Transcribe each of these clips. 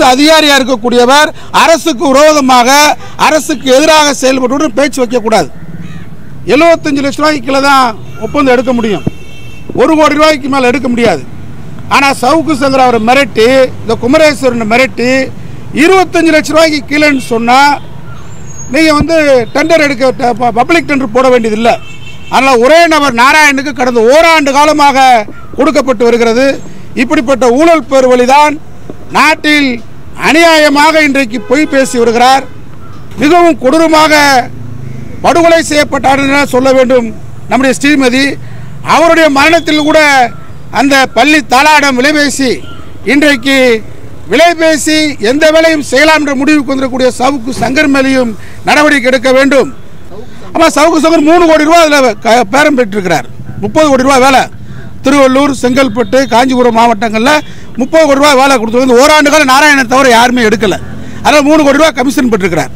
அரசு அதிகாரியாக இருக்கக்கூடியவர் அரசுக்கு விரோதமாக அரசுக்கு எதிராக செயல்பட்டு பேச்சு வைக்கக்கூடாது எழுபத்தஞ்சு லட்ச ரூபாய்க்கு கீழே தான் ஒப்பந்தம் எடுக்க முடியும் ஒரு கோடி ரூபாய்க்கு மேலே எடுக்க முடியாது ஆனால் சவுக்கு சங்கர் அவரை மிரட்டி இந்த குமரேஸ்வரனை மிரட்டி இருபத்தஞ்சு லட்ச ரூபாய்க்கு கீழேன்னு சொன்னால் நீங்கள் வந்து டெண்டர் எடுக்க பப்ளிக் டெண்டர் போட வேண்டியதில்லை அதனால் ஒரே நபர் நாராயணுக்கு கடந்த ஓராண்டு காலமாக கொடுக்கப்பட்டு வருகிறது இப்படிப்பட்ட ஊழல் பெருவழிதான் நாட்டில் அநியாயமாக இன்றைக்கு பொய் பேசி வருகிறார் மிகவும் கொடூரமாக படுகொலை செய்யப்பட்டார் என சொல்ல வேண்டும் நம்முடைய ஸ்ரீமதி அவருடைய மரணத்தில் கூட அந்த பள்ளி தாளாடம் விலைபேசி இன்றைக்கு விலைபேசி எந்த வேலையும் செய்யலாம் என்ற முடிவுக்கு வந்திருக்கக்கூடிய சவுக்கு சங்கர் மேலேயும் நடவடிக்கை எடுக்க வேண்டும் ஆமாம் சவுக்கு சங்கர் மூணு கோடி ரூபாய் அதில் பேரம் பெற்றிருக்கிறார் முப்பது கோடி ரூபாய் வேலை திருவள்ளூர் செங்கல்பட்டு காஞ்சிபுரம் மாவட்டங்களில் முப்பது கோடி ரூபாய் வேலை கொடுத்து வந்து ஓராண்டு காலம் நாராயணனை தவிர யாருமே எடுக்கலை அதில் மூணு கோடி ரூபாய் கமிஷன் பெற்றிருக்கிறார்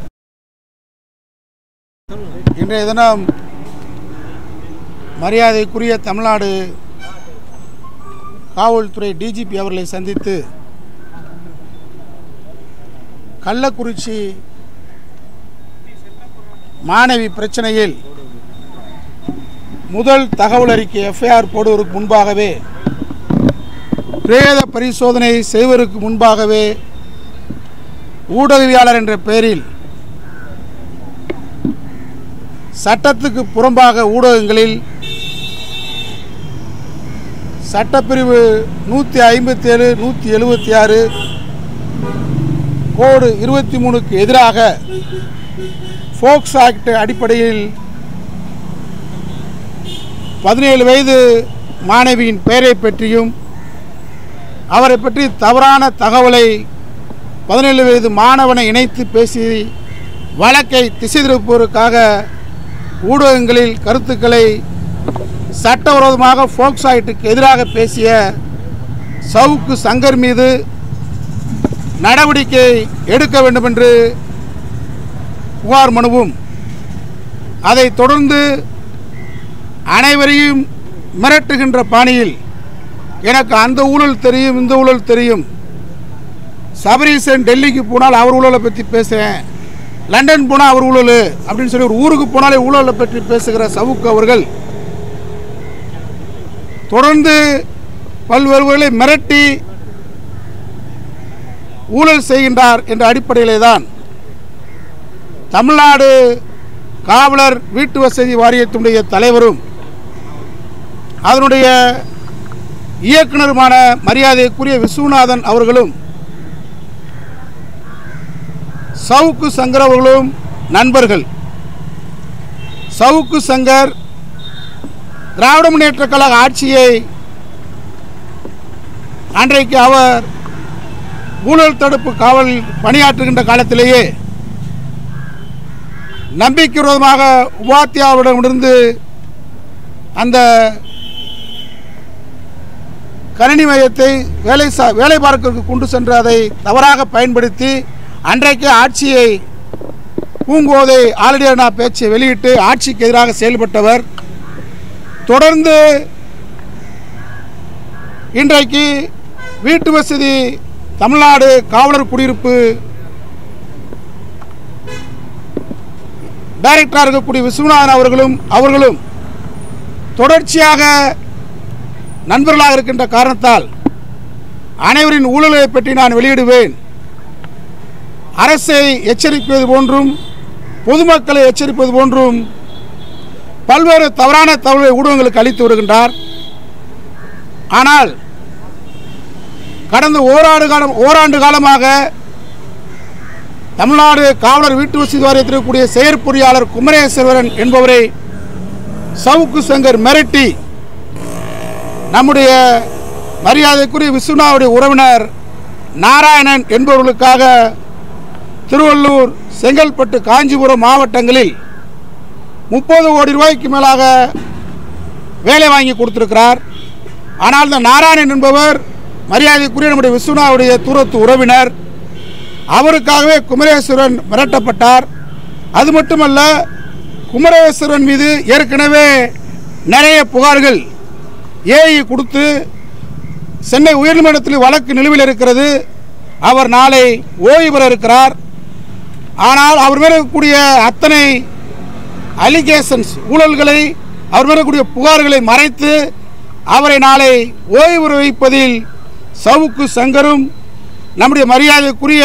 இன்றைய தினம் மரியாதைக்குரிய தமிழ்நாடு காவல்துறை டிஜிபி அவர்களை சந்தித்து கள்ளக்குறிச்சி மாணவி பிரச்சனையில் முதல் தகவல் அறிக்கை எஃப்ஐஆர் போடுவதற்கு முன்பாகவே பிரேத பரிசோதனை செய்வதற்கு முன்பாகவே ஊடகவியாளர் என்ற பெயரில் சட்டத்துக்கு புறம்பாக ஊடகங்களில் சட்டப்பிரிவு நூற்றி ஐம்பத்தி ஏழு நூற்றி எழுபத்தி ஆறு கோடு இருபத்தி மூணுக்கு எதிராக ஃபோக்ஸ் ஆக்ட் அடிப்படையில் பதினேழு வயது மாணவியின் பெயரை பற்றியும் அவரை பற்றி தவறான தகவலை பதினேழு வயது மாணவனை இணைத்து பேசி வழக்கை திசை திருப்புவதற்காக ஊடகங்களில் கருத்துக்களை சட்டவிரோதமாக ஃபோக்ஸ் ஆக்டுக்கு எதிராக பேசிய சவுக்கு சங்கர் மீது நடவடிக்கை எடுக்க வேண்டும் என்று புகார் மனுவும் அதைத் தொடர்ந்து அனைவரையும் மிரட்டுகின்ற பாணியில் எனக்கு அந்த ஊழல் தெரியும் இந்த ஊழல் தெரியும் சபரீசன் டெல்லிக்கு போனால் அவர் ஊழலை பற்றி பேசுகிறேன் லண்டன் போனால் அவர் ஊழல் அப்படின்னு சொல்லி ஒரு ஊருக்கு போனாலே ஊழலை பற்றி பேசுகிற சவுக்கு அவர்கள் தொடர்ந்து பல்வேறுகளை மிரட்டி ஊழல் செய்கின்றார் என்ற அடிப்படையிலே தான் தமிழ்நாடு காவலர் வீட்டு வசதி வாரியத்தினுடைய தலைவரும் அதனுடைய இயக்குனருமான மரியாதைக்குரிய விஸ்வநாதன் அவர்களும் சவுக்கு சங்கர் அவர்களும் நண்பர்கள் சவுக்கு சங்கர் திராவிட முன்னேற்ற கழக ஆட்சியை அன்றைக்கு அவர் ஊழல் தடுப்பு காவல் பணியாற்றுகின்ற காலத்திலேயே நம்பிக்கை விரோதமாக உபாத்தியாவிடமிருந்து அந்த கணினி மையத்தை வேலை சா வேலை பார்க்கறதுக்கு கொண்டு சென்று அதை தவறாக பயன்படுத்தி அன்றைக்கு ஆட்சியை பூங்கோதை ஆலடியானா பேச்சை வெளியிட்டு ஆட்சிக்கு எதிராக செயல்பட்டவர் தொடர்ந்து இன்றைக்கு வீட்டு வசதி தமிழ்நாடு காவலர் குடியிருப்பு டைரக்டராக இருக்கக்கூடிய விஸ்வநாதன் அவர்களும் அவர்களும் தொடர்ச்சியாக நண்பர்களாக இருக்கின்ற காரணத்தால் அனைவரின் ஊழலை பற்றி நான் வெளியிடுவேன் அரசை எச்சரிப்பது போன்றும் பொதுமக்களை எச்சரிப்பது போன்றும் பல்வேறு தவறான தகவலை ஊடகங்களுக்கு அளித்து வருகின்றார் ஆனால் கடந்த ஓராண்டு காலம் ஓராண்டு காலமாக தமிழ்நாடு காவலர் வீட்டு வசதி வாரியத்தில் இருக்கக்கூடிய செயற்பொறியாளர் குமரேஸ்வரன் என்பவரை சவுக்கு சங்கர் மிரட்டி நம்முடைய மரியாதைக்குரிய விஸ்வநாவுடைய உறவினர் நாராயணன் என்பவர்களுக்காக திருவள்ளூர் செங்கல்பட்டு காஞ்சிபுரம் மாவட்டங்களில் முப்பது கோடி ரூபாய்க்கு மேலாக வேலை வாங்கி கொடுத்திருக்கிறார் ஆனால் இந்த நாராயணன் என்பவர் மரியாதைக்குரிய நம்முடைய விஸ்வநாவுடைய தூரத்து உறவினர் அவருக்காகவே குமரேஸ்வரன் மிரட்டப்பட்டார் அது மட்டுமல்ல குமரேஸ்வரன் மீது ஏற்கனவே நிறைய புகார்கள் ஏஐ கொடுத்து சென்னை உயர்நீதிமன்றத்தில் வழக்கு நிலுவையில் இருக்கிறது அவர் நாளை ஓய்வு பெற இருக்கிறார் ஆனால் அவர் மேல் இருக்கக்கூடிய அத்தனை அலிகேஷன்ஸ் ஊழல்களை அவர் மேல் இருக்கக்கூடிய புகார்களை மறைத்து அவரை நாளை ஓய்வு பெற வைப்பதில் சவுக்கு சங்கரும் நம்முடைய மரியாதைக்குரிய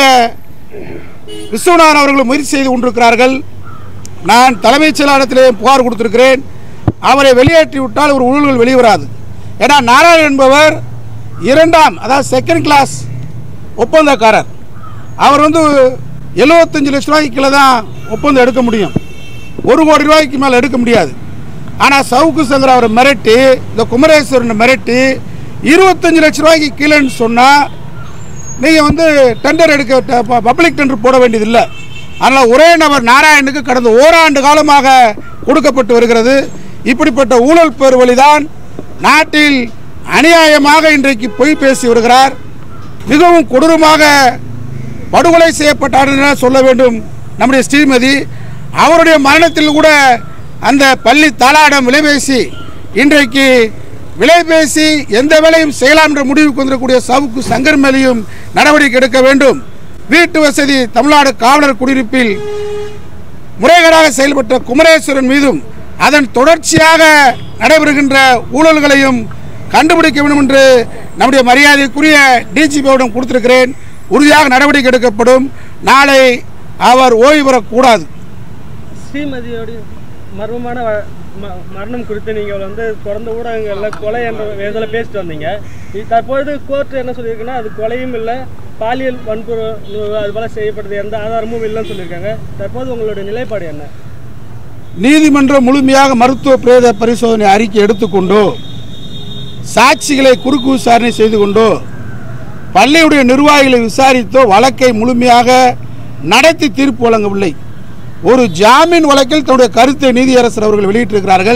விஸ்வநாதன் அவர்களும் முயற்சி செய்து கொண்டிருக்கிறார்கள் நான் தலைமைச் செயலாளத்திலே புகார் கொடுத்திருக்கிறேன் அவரை வெளியேற்றி விட்டால் ஒரு ஊழல்கள் வெளிவராது ஏன்னா நாராயணன் என்பவர் இரண்டாம் அதாவது செகண்ட் கிளாஸ் ஒப்பந்தக்காரர் அவர் வந்து எழுபத்தஞ்சு லட்ச ரூபாய்க்கு கீழே தான் ஒப்பந்தம் எடுக்க முடியும் ஒரு கோடி ரூபாய்க்கு மேலே எடுக்க முடியாது ஆனால் சவுக்கு சங்கர் அவரை மிரட்டி இந்த குமரேஸ்வரனை மிரட்டி இருபத்தஞ்சு லட்ச ரூபாய்க்கு கீழேன்னு சொன்னால் நீங்கள் வந்து டெண்டர் எடுக்க பப்ளிக் டெண்டர் போட வேண்டியதில்லை அதனால் ஒரே நபர் நாராயணுக்கு கடந்த ஓராண்டு காலமாக கொடுக்கப்பட்டு வருகிறது இப்படிப்பட்ட ஊழல் பெருவழிதான் நாட்டில் அநியாயமாக இன்றைக்கு பொய் பேசி வருகிறார் மிகவும் கொடூரமாக படுகொலை செய்யப்பட்டார் என சொல்ல வேண்டும் நம்முடைய ஸ்ரீமதி அவருடைய மரணத்தில் கூட அந்த பள்ளி தாளாடம் விலைபேசி இன்றைக்கு விலைபேசி எந்த வேலையும் செய்யலாம் என்ற முடிவுக்கு வந்திருக்கக்கூடிய சவுக்கு சங்கர் மேலேயும் நடவடிக்கை எடுக்க வேண்டும் வீட்டு வசதி தமிழ்நாடு காவலர் குடியிருப்பில் முறைகேடாக செயல்பட்ட குமரேஸ்வரன் மீதும் அதன் தொடர்ச்சியாக நடைபெறுகின்ற ஊழல்களையும் கண்டுபிடிக்க வேண்டும் என்று நம்முடைய மரியாதைக்குரிய டிஜிபியிடம் கொடுத்திருக்கிறேன் உறுதியாக நடவடிக்கை எடுக்கப்படும் நாளை அவர் ஓய்வு பெறக்கூடாது ஸ்ரீமதியோடைய மர்மமான வ- ம- மரணம் குறித்து நீங்கள் வந்து தொடர்ந்து ஊடகங்களில் கொலை என்ற விதத்தில் பேசிட்டு வந்தீங்க இ- தற்பொழுது கோர்ட் என்ன சொல்லியிருக்குன்னா அது கொலையும் இல்லை பாலியல் வன்புணர்வு அது போல செய்யப்படுது எந்த ஆதாரமும் இல்லைன்னு சொல்லியிருக்காங்க தற்போது உங்களுடைய நிலைப்பாடு என்ன நீதிமன்றம் முழுமையாக மருத்துவ பிரேத பரிசோதனை அறிக்கை எடுத்துக்கொண்டோ சாட்சிகளை குறுக்கு விசாரணை செய்து கொண்டோ பள்ளியுடைய நிர்வாகிகளை விசாரித்தோ வழக்கை முழுமையாக நடத்தி தீர்ப்பு வழங்கவில்லை ஒரு ஜாமீன் வழக்கில் தன்னுடைய கருத்தை நீதியரசர் அவர்கள் வெளியிட்டிருக்கிறார்கள்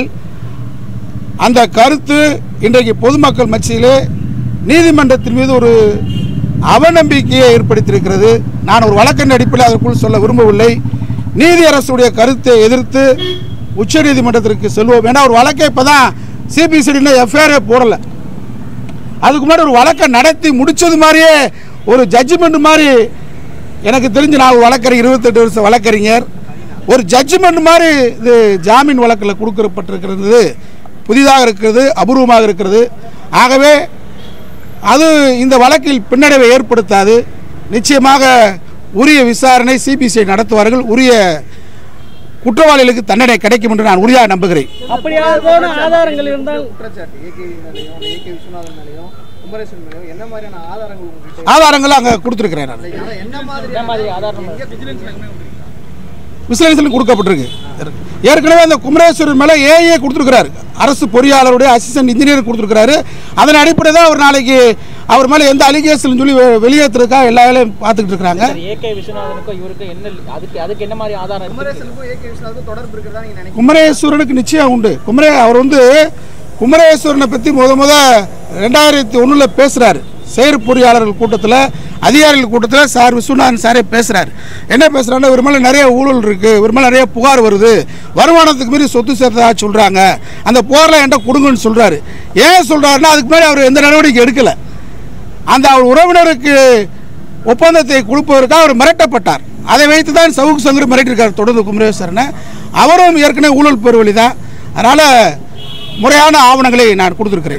அந்த கருத்து இன்றைக்கு பொதுமக்கள் மத்தியிலே நீதிமன்றத்தின் மீது ஒரு அவநம்பிக்கையை ஏற்படுத்தியிருக்கிறது நான் ஒரு வழக்கின் அடிப்படையில் அதற்குள் சொல்ல விரும்பவில்லை நீதியரசுடைய கருத்தை எதிர்த்து உச்சநீதிமன்றத்திற்கு செல்வோம் ஏன்னா ஒரு வழக்கை இப்போ தான் சிபிசிடியில் எஃப்ஐஆரே போடலை அதுக்கு முன்னாடி ஒரு வழக்கை நடத்தி முடிச்சது மாதிரியே ஒரு ஜட்ஜ்மெண்ட் மாதிரி எனக்கு தெரிஞ்சு நான் ஒரு வழக்கறிஞர் இருபத்தெட்டு வருஷம் வழக்கறிஞர் ஒரு ஜட்ஜ்மெண்ட் மாதிரி இது ஜாமீன் வழக்கில் கொடுக்கப்பட்டிருக்கிறது புதிதாக இருக்கிறது அபூர்வமாக இருக்கிறது ஆகவே அது இந்த வழக்கில் பின்னடைவை ஏற்படுத்தாது நிச்சயமாக உரிய விசாரணை சிபிசிஐ நடத்துவார்கள் உரிய குற்றவாளிகளுக்கு தண்டனை கிடைக்கும் என்று நான் உறுதியாக நம்புகிறேன் அப்படியான ஆதாரங்கள் இருந்தால் குற்றச்சாட்டு ஏகே மேலேயும் ஏகே விஸ்வநாதன் மேலேயும் குமரேசன் மேலேயும் என்ன மாதிரியான ஆதாரங்கள் உங்ககிட்ட ஆதாரங்கள் அங்கே கொடுத்துருக்கிறேன் நான் இல்லை, ஆனா என்ன மாதிரியான ஆதாரம் விசாரணையில் கொடுக்கப்பட்டிருக்கு ஏற்கனவே அந்த குமரேஸ்வரர் மேலே ஏஏ கொடுத்துருக்கிறாரு அரசு பொறியாளருடைய அசிஸ்டன்ட் இன்ஜினியர் கொடுத்துருக்கிறாரு அதன் அடிப்படையில் தான் அவர் நாளைக்கு அவர் மேலே எந்த அலிகேஷன் சொல்லி வெ- வெளியேற்றுறதுக்காக எல்லா வேலையும் பார்த்துக்கிட்டு இருக்கிறாங்க ஏகே விஸ்வநாதனுக்கும் இவருக்கும் என்ன அதுக்கு அதுக்கு என்ன மாதிரி ஆதாரம் இருக்கு? குமரேசனுக்கும் ஏகே விஸ்வநாதனுக்கும் தொடர்பு இருக்கிறதா நீங்க நினைக்கிறீங்க குமரேஸ்வரனுக்கு நிச்சயம் உண்டு குமரே அவர் வந்து குமரேஸ்வரனை பற்றி முத முத ரெண்டாயிரத்தி ஒன்றில் பேசுகிறாரு செயற் பொறியாளர்கள் கூட்டத்தில் அதிகாரிகள் கூட்டத்தில் சார் விஸ்வநாதன் சாரே பேசுகிறார் என்ன பேசுகிறாருன்னா இவர் மேலே நிறைய ஊழல் இருக்குது இவர் மேலே நிறைய புகார் வருது வருமானத்துக்கு மீறி சொத்து சேர்த்ததா சொல்கிறாங்க அந்த புகாரில் என்கிட்ட கொடுங்கன்னு சொல்கிறாரு ஏன் சொல்கிறாருன்னா அதுக்கு மேலே அவர் எந்த நடவடிக்கை எடுக்கலை அந்த அவர் உறவினருக்கு ஒப்பந்தத்தை கொடுப்பதற்காக அவர் மிரட்டப்பட்டார் அதை வைத்து தான் சவுக்கு சங்கர் மிரட்டியிருக்கார் தொடர்ந்து குமரேஸ்வரனை அவரும் ஏற்கனவே ஊழல் பெருவழி தான் அதனால் முறையான ஆவணங்களை நான் கொடுத்துருக்கிறேன்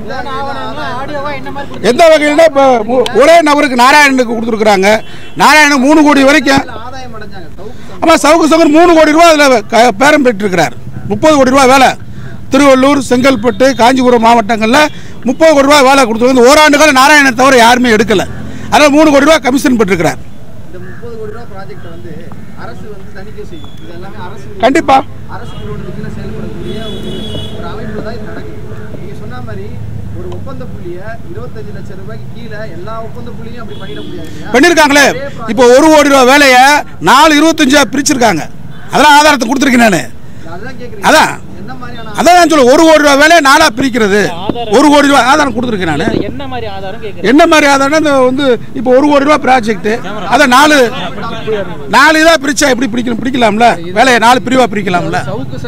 எந்த வகையில் இப்போ ஒரே நபருக்கு நாராயணனுக்கு கொடுத்துருக்குறாங்க நாராயணன் மூணு கோடி வரைக்கும் ஆதாயம் அடைஞ்சாங்க சவுக்கு ஆமாம் சவுக்கு சங்கர் மூணு கோடி ரூபா அதில் பேரம் பெற்றிருக்கிறார் முப்பது கோடி ரூபா வேலை திருவள்ளூர் செங்கல்பட்டு காஞ்சிபுரம் மாவட்டங்களில் முப்பது கோடி ரூபா வேலை கொடுத்துருக்கு இந்த ஓராண்டு காலம் நாராயணன் தவிர யாருமே எடுக்கலை அதனால் மூணு கோடி ரூபா கமிஷன் பெற்றிருக்கிறார் இந்த முப்பது கோடி ரூபாய் ப்ராஜெக்ட் வந்து அரசு வந்து தணிக்கை செய்யும் இது எல்லாமே அரசு கண்டிப்பாக அரசு நிறுவனத்துக்கு செயல்படக்கூடிய ஒரு ஒரு அமைப்புல தான் இது நடக்குது நீங்க சொன்ன மாதிரி ஒரு ஒப்பந்த புள்ளிய இருபத்தஞ்சு லட்சம் ரூபாய்க்கு கீழே எல்லா ஒப்பந்த புள்ளியும் அப்படி பண்ணிட முடியாது இல்லையா பண்ணியிருக்காங்களே இப்போ ஒரு கோடி ரூபா வேலையை நாலு இருபத்தஞ்சா பிரிச்சிருக்காங்க அதெல்லாம் ஆதாரத்தை கொடுத்துருக்கேன் நான் அதுதான் கேக்குறீங்க அதான் என்ன மாதிரியான அதான் நான் சொல்ல ஒரு கோடி ரூபா வேலையை நாலாக பிரிக்கிறது ஒரு கோடி ரூபா ஆதாரம் கொடுத்துருக்கேன் நான் என்ன மாதிரி ஆதாரம் கேட்குறேன் என்ன மாதிரி ஆதாரம்னா இந்த வந்து இப்போ ஒரு கோடி ரூபா ப்ராஜெக்ட் அதை நாலு நாலு இதாக பிரிச்சா எப்படி பிரிக்கணும் பிரிக்கலாம்ல வேலையை நாலு பிரிவாக பிரிக்கலாம்ல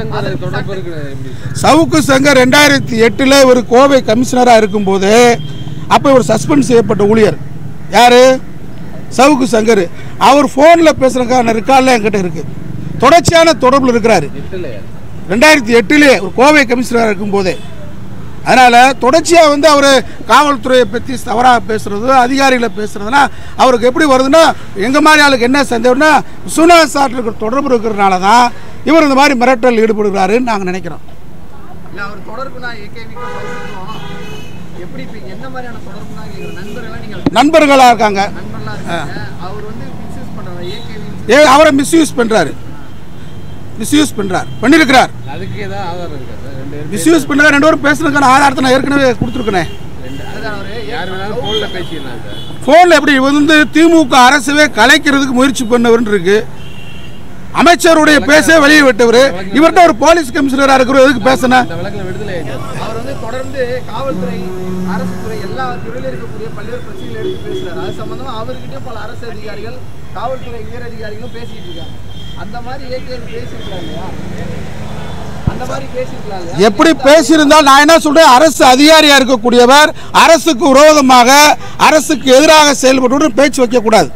சவுக்கு சங்கர் ரெண்டாயிரத்தி எட்டில் ஒரு கோவை கமிஷனராக இருக்கும்போது அப்போ ஒரு சஸ்பெண்ட் செய்யப்பட்ட ஊழியர் யார் சவுக்கு சங்கர் அவர் ஃபோனில் பேசுகிறக்கான ரெக்கார்டில் என்கிட்ட இருக்குது தொடர்ச்சியான தொடர்பில் இருக்கிறாரு ரெண்டாயிரத்தி எட்டுலேயே ஒரு கோவை கமிஷனராக இருக்கும்போதே அதனால் தொடர்ச்சியாக வந்து அவர் காவல்துறையை பற்றி தவறாக பேசுகிறது அதிகாரிகளை பேசுகிறதுனா அவருக்கு எப்படி வருதுன்னா எங்கள் மாதிரி ஆளுக்கு என்ன சந்தேகம்னா விஸ்வநாத் சாட்டில் இருக்கிற தொடர்பு இருக்கிறதுனால தான் இவர் இந்த மாதிரி மிரட்டல் ஈடுபடுகிறாருன்னு நாங்கள் நினைக்கிறோம் இல்ல அவர் தொடர்புனா ஏகேவிக்கும் சவுத்துக்கும் எப்படி இப்ப என்ன மாதிரியான தொடர்புனா கேக்குற நண்பர்களா நீங்க நண்பர்களாக இருக்காங்க நண்பர்களா இருக்காங்க அவர் வந்து மிஸ்யூஸ் பண்றாரு ஏகேவி ஏ அவரை மிஸ்யூஸ் பண்ணுறாரு மிஸ்யூஸ் பண்ணுறார் பண்ணியிருக்கிறார் அதுக்கு ஏதாவது ஆதாரம் இருக்கா சார் ரெண்டு பேரும் மிஸ்யூஸ் பண்ணுறாரு ரெண்டு பேரும் பேசுனதுக்கான ஆதாரத்தை நான் ஏற்கனவே கொடுத்துருக்கேனே அதுதான் அவரு யார் வேணாலும் ஃபோனில் பேசிடலாம் சார் ஃபோனில் எப்படி இவர் வந்து திமுக அரசவே கலைக்கிறதுக்கு முயற்சி பண்ணவர்னு இருக்கு அமைச்சருடைய பேச வெளியே விட்டவர் இவர்கிட்ட ஒரு போலீஸ் கமிஷனராக இருக்கிற எதுக்கு பேசினா இந்த வழக்கில் விடுதலை ஆயிடுச்சு அவர் வந்து தொடர்ந்து காவல்துறை அரசு துறை எல்லா துறையில இருக்கக்கூடிய பல்வேறு பிரச்சனைகள் எடுத்து பேசுறாரு அது சம்பந்தமா அவர்கிட்டயும் பல அரசு அதிகாரிகள் காவல்துறை உயர் அதிகாரிகளும் பேசிட்டு இருக்காங்க அந்த மாதிரி ஏகேவி பேசியிருக்கலாம் இல்லையா அந்த மாதிரி பேசியிருக்கலாம் இல்லையா எப்படி பேசியிருந்தால் நான் என்ன சொல்றேன் அரசு அதிகாரியா இருக்கக்கூடியவர் அரசுக்கு விரோதமாக அரசுக்கு எதிராக செயல்பட்டு பேச்சு வைக்கக்கூடாது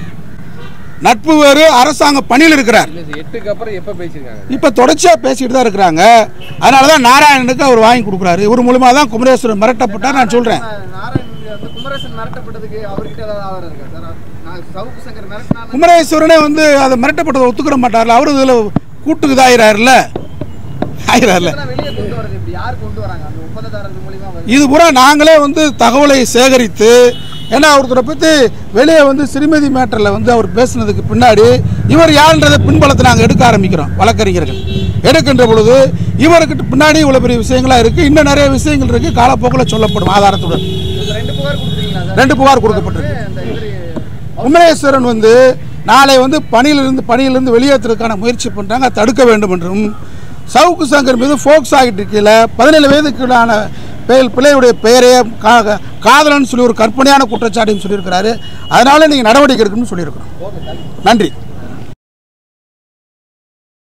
நட்பு வேறு அரசாங்க பணியில் இருக்கிறார் இல்லை சார் எட்டுக்கு அப்புறம் எப்போ பேசியிருக்காங்க இப்போ தொடர்ச்சியாக பேசிக்கிட்டு தான் இருக்கிறாங்க அதனால தான் நாராயணனுக்கு அவர் வாங்கி கொடுக்குறாரு இவர் மூலமாக தான் குமரேஸ்வரன் மிரட்டப்பட்டார் நான் சொல்கிறேன் நாராயணன் வந்து குமரேசன் மிரட்டப்பட்டதுக்கு அவர்கிட்ட ஏதாவது ஆதாரம் இருக்கா சார் நான் சவுக்கு சங்கர் மிரட்டினா குமரேஸ்வரனே வந்து அதை மிரட்டப்பட்டதை ஒத்துக்கிற மாட்டார்ல அவரு இதில் கூட்டுக்கு இதாகிறாருல ஆகிறாருல வெளியே கொண்டு வரது இப்படி யார் கொண்டு வராங்க அந்த ஒப்பந்ததாரர் மூலியமா வருது இது பூரா நாங்களே வந்து தகவலை சேகரித்து ஏன்னா ஒருத்தரை பற்றி வெளியே வந்து ஸ்ரீமதி மேட்டரில் வந்து அவர் பேசுனதுக்கு பின்னாடி இவர் யாருன்றதை பின்பலத்தை நாங்கள் எடுக்க ஆரம்பிக்கிறோம் வழக்கறிஞர்கள் எடுக்கின்ற பொழுது இவருக்கு பின்னாடி இவ்வளோ பெரிய விஷயங்களாக இருக்குது இன்னும் நிறைய விஷயங்கள் இருக்குது காலப்போக்கில் சொல்லப்படும் ஆதாரத்துடன் இந்த ரெண்டு புகார் கொடுத்துருக்கீங்களா சார் ரெண்டு புகார் கொடுக்கப்பட்டிருக்கு அந்த இவரு உமரேஸ்வரன் வந்து நாளை வந்து பணியிலிருந்து பணியிலிருந்து வெளியேற்றுறதுக்கான முயற்சி பண்ணுறாங்க தடுக்க வேண்டும் என்றும் சவுக்கு சங்கர் மீது ஃபோக்ஸ் ஆகிட்டு இருக்கையில் பதினேழு வயதுக்குள்ளான பெயர் பிள்ளையுடைய பெயரையே கா காதலன் சொல்லி ஒரு கற்பனையான குற்றச்சாட்டையும் சொல்லியிருக்கிறாரு அதனால நீங்கள் நடவடிக்கை எடுக்கணும்னு சொல்லியிருக்கிறோம் நன்றி